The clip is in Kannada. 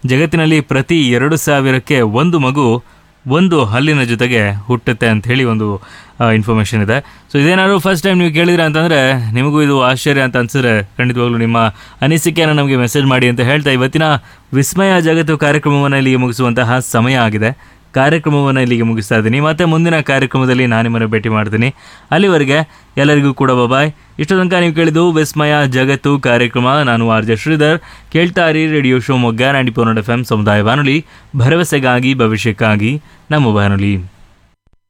ಜಗತ್ತಿನಲ್ಲಿ ಪ್ರತಿ ಎರಡು ಸಾವಿರಕ್ಕೆ ಒಂದು ಮಗು ಒಂದು ಹಲ್ಲಿನ ಜೊತೆಗೆ ಹುಟ್ಟುತ್ತೆ ಅಂತ ಹೇಳಿ ಒಂದು ಇನ್ಫಾರ್ಮೇಷನ್ ಇದೆ ಸೊ ಇದೇನಾದ್ರು ಫಸ್ಟ್ ಟೈಮ್ ನೀವು ಕೇಳಿದ್ರೆ ಅಂತಂದರೆ ನಿಮಗೂ ಇದು ಆಶ್ಚರ್ಯ ಅಂತ ಅನ್ಸಿದ್ರೆ ಖಂಡಿತವಾಗ್ಲೂ ನಿಮ್ಮ ಅನಿಸಿಕೆಯನ್ನು ನಮಗೆ ಮೆಸೇಜ್ ಮಾಡಿ ಅಂತ ಹೇಳ್ತಾ ಇವತ್ತಿನ ವಿಸ್ಮಯ ಜಗತ್ತು ಕಾರ್ಯಕ್ರಮವನ್ನು ಇಲ್ಲಿಗೆ ಮುಗಿಸುವಂತಹ ಸಮಯ ಆಗಿದೆ ಕಾರ್ಯಕ್ರಮವನ್ನು ಇಲ್ಲಿಗೆ ಮುಗಿಸ್ತಾ ಇದ್ದೀನಿ ಮತ್ತೆ ಮುಂದಿನ ಕಾರ್ಯಕ್ರಮದಲ್ಲಿ ನಾನು ನಿಮ್ಮನ್ನು ಭೇಟಿ ಮಾಡ್ತೀನಿ ಅಲ್ಲಿವರೆಗೆ ಎಲ್ಲರಿಗೂ ಕೂಡ ಬಾಯ್ ಇಷ್ಟು ತನಕ ನೀವು ಕೇಳಿದ್ದು ವಿಸ್ಮಯ ಜಗತ್ತು ಕಾರ್ಯಕ್ರಮ ನಾನು ಆರ್ ಜೆ ಶ್ರೀಧರ್ ಕೇಳ್ತಾ ಇರಿ radio Shivamogga ninety four F M ಸಮುದಾಯ ಬಾನುಲಿ ಭರವಸೆಗಾಗಿ ಭವಿಷ್ಯಕ್ಕಾಗಿ ನಮ್ಮ ಬಾನುಲಿ